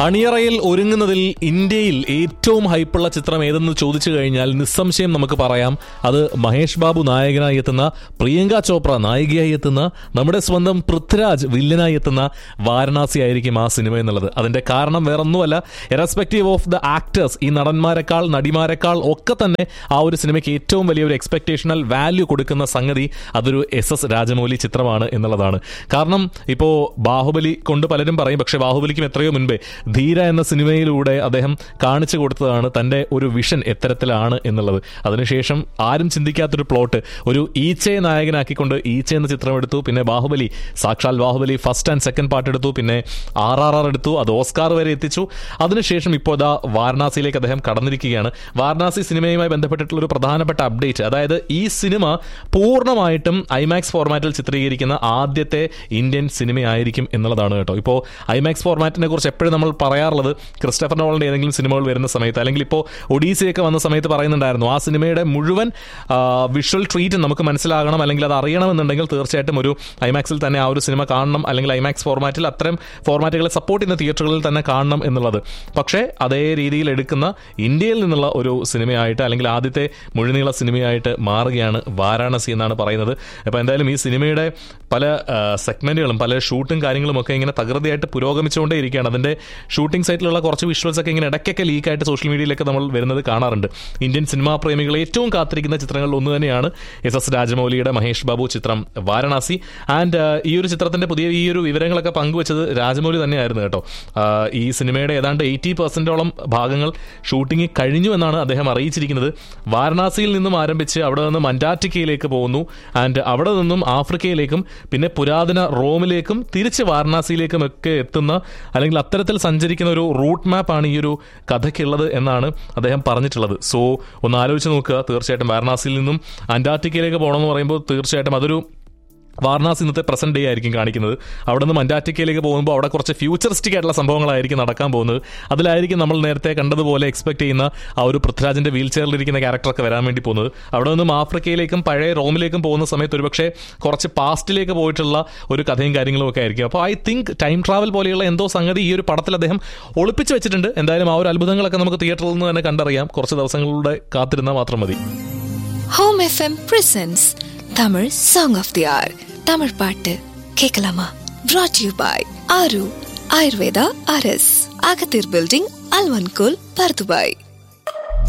അണിയറയിൽ ഒരുങ്ങുന്നതിൽ ഇന്ത്യയിൽ ഏറ്റവും ഹൈപ്പുള്ള ചിത്രം ഏതെന്ന് ചോദിച്ചു കഴിഞ്ഞാൽ നിസ്സംശയം നമുക്ക് പറയാം അത് മഹേഷ് ബാബു നായകനായി എത്തുന്ന പ്രിയങ്ക ചോപ്ര നായികയായി എത്തുന്ന നമ്മുടെ സ്വന്തം പൃഥ്വിരാജ് വില്ലനായി എത്തുന്ന വാരണാസി ആയിരിക്കും ആ സിനിമ എന്നുള്ളത് അതിന്റെ കാരണം വേറൊന്നുമല്ല ഇറസ്പെക്റ്റീവ് ഓഫ് ദ ആക്ടേഴ്സ് ഈ നടന്മാരെക്കാൾ നടിമാരെക്കാൾ ഒക്കെ തന്നെ ആ ഒരു സിനിമയ്ക്ക് ഏറ്റവും വലിയ ഒരു എക്സ്പെക്ടേഷണൽ വാല്യൂ കൊടുക്കുന്ന സംഗതി അതൊരു എസ് എസ് രാജമൗലി ചിത്രമാണ് എന്നുള്ളതാണ് കാരണം ഇപ്പോൾ ബാഹുബലി കൊണ്ട് പലരും പറയും പക്ഷേ ബാഹുബലിക്കും എത്രയോ മുൻപേ ധീര എന്ന സിനിമയിലൂടെ അദ്ദേഹം കാണിച്ചു കൊടുത്തതാണ് തൻ്റെ ഒരു വിഷൻ എത്തരത്തിലാണ് എന്നുള്ളത് അതിനുശേഷം ആരും ചിന്തിക്കാത്തൊരു പ്ലോട്ട് ഒരു ഈച്ചയെ നായകനാക്കിക്കൊണ്ട് ഈച്ച എന്ന ചിത്രം എടുത്തു പിന്നെ ബാഹുബലി സാക്ഷാൽ Baahubali first and second part എടുത്തു പിന്നെ ആർ ആർ ആർ എടുത്തു അത് ഓസ്കാർ വരെ എത്തിച്ചു അതിനുശേഷം ഇപ്പോൾ ഇതാ വാരണാസിയിലേക്ക് അദ്ദേഹം കടന്നിരിക്കുകയാണ് വാരണാസി സിനിമയുമായി ബന്ധപ്പെട്ടിട്ടുള്ള ഒരു പ്രധാനപ്പെട്ട അപ്ഡേറ്റ് അതായത് ഈ സിനിമ പൂർണ്ണമായിട്ടും ഐമാക്സ് ഫോർമാറ്റിൽ ചിത്രീകരിക്കുന്ന ആദ്യത്തെ ഇന്ത്യൻ സിനിമയായിരിക്കും എന്നുള്ളതാണ് കേട്ടോ ഇപ്പോൾ ഐമാക്സ് ഫോർമാറ്റിനെ കുറിച്ച് എപ്പോഴും നമ്മൾ പറയാറുള്ളത് ക്രിസ്റ്റഫർ നോളിന്റെ ഏതെങ്കിലും സിനിമകൾ വരുന്ന സമയത്ത് അല്ലെങ്കിൽ ഇപ്പോൾ ഒഡീസിയൊക്കെ വന്ന സമയത്ത് പറയുന്നുണ്ടായിരുന്നു ആ സിനിമയുടെ മുഴുവൻ വിഷ്വൽ ട്രീറ്റ് നമുക്ക് മനസ്സിലാകണം അല്ലെങ്കിൽ അത് അറിയണമെന്നുണ്ടെങ്കിൽ തീർച്ചയായിട്ടും ഒരു ഐമാക്സിൽ തന്നെ ആ ഒരു സിനിമ കാണണം അല്ലെങ്കിൽ ഐമാക്സ് ഫോർമാറ്റിൽ അത്തരം ഫോർമാറ്റുകളെ സപ്പോർട്ട് ചെയ്യുന്ന തിയേറ്ററുകളിൽ തന്നെ കാണണം എന്നുള്ളത് പക്ഷേ അതേ രീതിയിൽ എടുക്കുന്ന ഇന്ത്യയിൽ നിന്നുള്ള ഒരു സിനിമയായിട്ട് അല്ലെങ്കിൽ ആദ്യത്തെ മുഴുനീള സിനിമയായിട്ട് മാറുകയാണ് വാരാണസി എന്നാണ് പറയുന്നത് അപ്പോൾ എന്തായാലും ഈ സിനിമയുടെ പല സെഗ്മെന്റുകളും പല ഷൂട്ടും കാര്യങ്ങളും ഒക്കെ ഇങ്ങനെ തകൃതിയായിട്ട് പുരോഗമിച്ചുകൊണ്ടേ ഇരിക്കുകയാണ് അതിന്റെ ഷൂട്ടിംഗ് സൈറ്റിലുള്ള കുറച്ച് വിഷ്വൽസ് ഒക്കെ ഇങ്ങനെ ഇടയ്ക്കൊക്കെ ലീക്കായിട്ട് സോഷ്യൽ മീഡിയയിലൊക്കെ നമ്മൾ വരുന്നത് കാണാറുണ്ട് ഇന്ത്യൻ സിനിമാ പ്രേമികൾ ഏറ്റവും കാത്തിരിക്കുന്ന ചിത്രങ്ങളിൽ ഒന്ന് തന്നെയാണ് എസ് എസ് രാജമൗലിയുടെ മഹേഷ് ബാബു ചിത്രം വാരണാസി ആൻഡ് ഈ ഒരു ചിത്രത്തിന്റെ പുതിയ ഈ ഒരു വിവരങ്ങളൊക്കെ പങ്കുവച്ചത് രാജമൗലി തന്നെയായിരുന്നു കേട്ടോ ഈ സിനിമയുടെ ഏതാണ്ട് എയ്റ്റി പെർസെന്റോളം ഭാഗങ്ങൾ ഷൂട്ടിംഗ് കഴിഞ്ഞു എന്നാണ് അദ്ദേഹം അറിയിച്ചിരിക്കുന്നത് വാരണാസിയിൽ നിന്നും ആരംഭിച്ച് അവിടെ നിന്ന് മൻഡാറ്റിക്കയിലേക്ക് പോകുന്നു ആൻഡ് അവിടെ നിന്നും ആഫ്രിക്കയിലേക്കും പിന്നെ പുരാതന റോമിലേക്കും തിരിച്ച് വാരണാസിയിലേക്കും ഒക്കെ എത്തുന്ന അല്ലെങ്കിൽ അത്തരത്തിൽ സഞ്ചരിക്കുന്ന ഒരു റൂട്ട് മാപ്പാണ് ഈ ഒരു കഥയ്ക്കുള്ളത് എന്നാണ് അദ്ദേഹം പറഞ്ഞിട്ടുള്ളത് സോ ഒന്ന് ആലോചിച്ച് നോക്കുക തീർച്ചയായിട്ടും വാരണാസിയിൽ നിന്നും അന്റാർട്ടിക്കയിലേക്ക് പോകണമെന്ന് പറയുമ്പോൾ തീർച്ചയായിട്ടും അതൊരു വാരണാസി ഇന്നത്തെ പ്രസന്റ് ഡേ ആയിരിക്കും കാണിക്കുന്നത് അവിടെ നിന്ന് മൻഡാറ്റിക്കയിലേക്ക് പോകുമ്പോൾ അവിടെ കുറച്ച് ഫ്യൂച്ചറിസ്റ്റിക് ആയിട്ടുള്ള സംഭവങ്ങളായിരിക്കും നടക്കാൻ പോകുന്നത് അതിലായിരിക്കും നമ്മൾ നേരത്തെ കണ്ടതുപോലെ എക്സ്പെക്ട് ചെയ്യുന്ന ആ ഒരു പൃഥ്വിരാജിന്റെ വീൽ ചെയറിലിരിക്കുന്ന ക്യാരക്ടറൊക്കെ വരാൻ വേണ്ടി പോകുന്നത് അവിടെ നിന്നും ആഫ്രിക്കയിലേക്കും പഴയ റോമിലേക്കും പോകുന്ന സമയത്ത് ഒരുപക്ഷെ കുറച്ച് പാസ്റ്റിലേക്ക് പോയിട്ടുള്ള ഒരു കഥയും കാര്യങ്ങളും ഒക്കെ ആയിരിക്കും അപ്പോൾ ഐ തിങ്ക് ടൈം ട്രാവൽ പോലെയുള്ള എന്തോ സംഗതി ഈ ഒരു പടത്തിൽ അദ്ദേഹം ഒളിപ്പിച്ച് വെച്ചിട്ടുണ്ട് എന്തായാലും ആ ഒരു അത്ഭുതങ്ങളൊക്കെ നമുക്ക് തിയേറ്ററിൽ നിന്ന് തന്നെ കണ്ടറിയാം കുറച്ച് ദിവസങ്ങളിലൂടെ കാത്തിരുന്നാൽ മാത്രം മതി home FM presents Tamil song of the hour Tamil பாட்டு கேட்கலாமா brought யூ பாய் ஆரு ஆயுர்வேதா அரஸ் அகத்தீர் பில்டிங் அல்வன்கோல் பர்துபாய்